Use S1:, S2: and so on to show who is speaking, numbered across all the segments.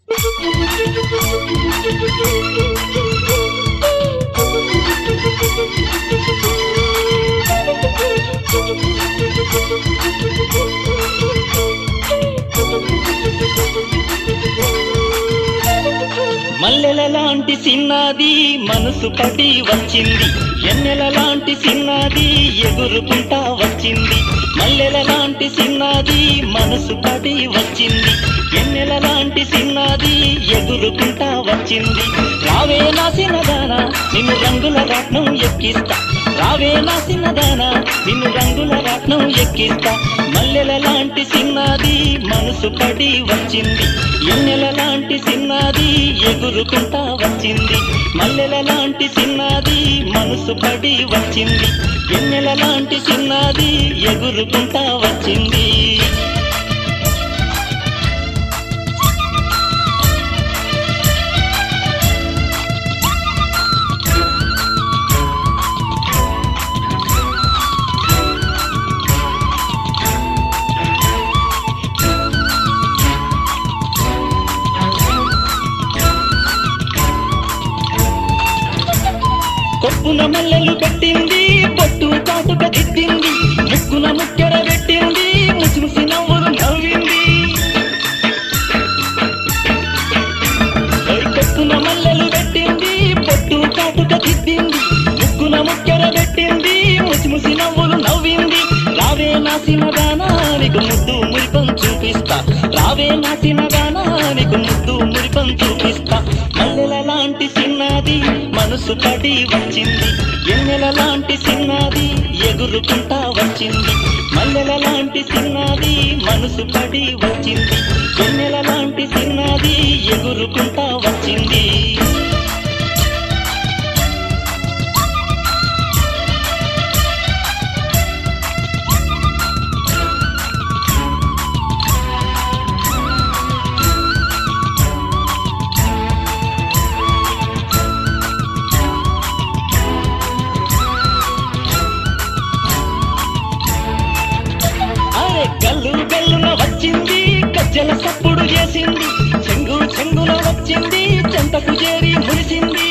S1: మల్లెల లాంటి సిన్నది మనసు పడి వచ్చింది ఎన్నెల లాంటి సిన్నది ఎగురుకుంటా వచ్చింది మల్లెల లాంటి సిన్నది మనసు పడి వచ్చింది ఎన్నెల లాంటి సిన్నది ఎగురుకుంటా వచ్చింది రావే నా సిన్నదానా నిన్ను రంగుల రత్నం ఎక్కిస్తా రావే నా సిన్నదానా నిన్ను రంగుల రత్నం ఎక్కిస్తా మల్లెల లాంటి సిన్నది మనసు పడి వచ్చింది ఎన్నెల లాంటి సిన్నది ఎగురుకుంటా వచ్చింది మల్లెల లాంటి సిన్నది మనసు పడి వచ్చింది ఎన్నెల లాంటి సిన్నది ఎగురుకుంటా వచ్చింది కొప్పున మల్లెలు పెట్టింది పొట్టు కాటుక దిద్దింది ముక్కున ముక్కెర పెట్టింది ముసిముసి నవ్వులు నవ్వింది ఓయ్ కొప్పున మల్లెలు పెట్టింది పొట్టు కాటుక దిద్దింది ముక్కున ముక్కెర పెట్టింది ముసిముసి నవ్వులు నవ్వింది రావే నా సినగానా నీకు ముద్దు మురిపం చూపిస్తా రావే నా సినగానా నీకు ముద్దు మురిపం చూపిస్తా మల్లెల లాంటి సిన్నది మనసు పడి వచ్చింది ఎన్నెల లాంటి సిన్నది ఎగురుకుంటా వచ్చింది మల్లెల లాంటి సిన్నది మనసు పడి వచ్చింది ఎన్నెల లాంటి సిన్నది ఎగురుకుంటా వచ్చింది అరే గల్లు గల్లున వచ్చింది గజ్జల సప్పుడు చేసింది చెంగు చెంగున వచ్చింది చెంతకు చేరి మురిసింది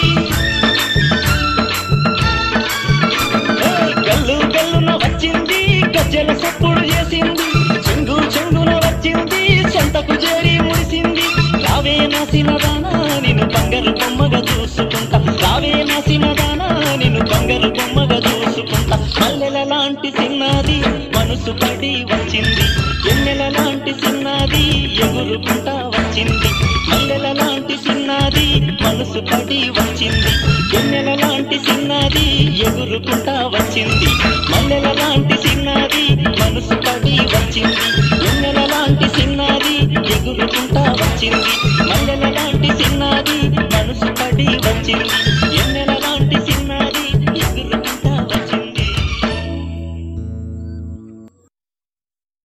S1: ఏయ్ గల్లు గల్లున వచ్చింది గజ్జల సప్పుడు చేసింది చెంగు చెంగున వచ్చింది చెంతకు చేరి మురిసింది రావే నా సినదానా నిన్ను బంగారు బొమ్మగా చూసుకుంటా రావే నా సినదానా నిన్ను బంగారు బొమ్మగా చూసుకుంటా మల్లెల లాంటి సిన్నది మనసు పడి వచ్చింది ఎన్నెల లాంటి సిన్నది ఎగురుకుంటా వచ్చింది మల్లెల లాంటి సిన్నది మనసు పడి వచ్చింది ఎన్నెల లాంటి సిన్నది ఎగురుకుంటా వచ్చింది మల్లెల లాంటి సిన్నది మనసు పడి వచ్చింది ఎన్నెల లాంటి సిన్నది ఎగురుకుంటా వచ్చింది మల్లెల లాంటి సిన్నది మనసు పడి వచ్చింది ఎన్నెల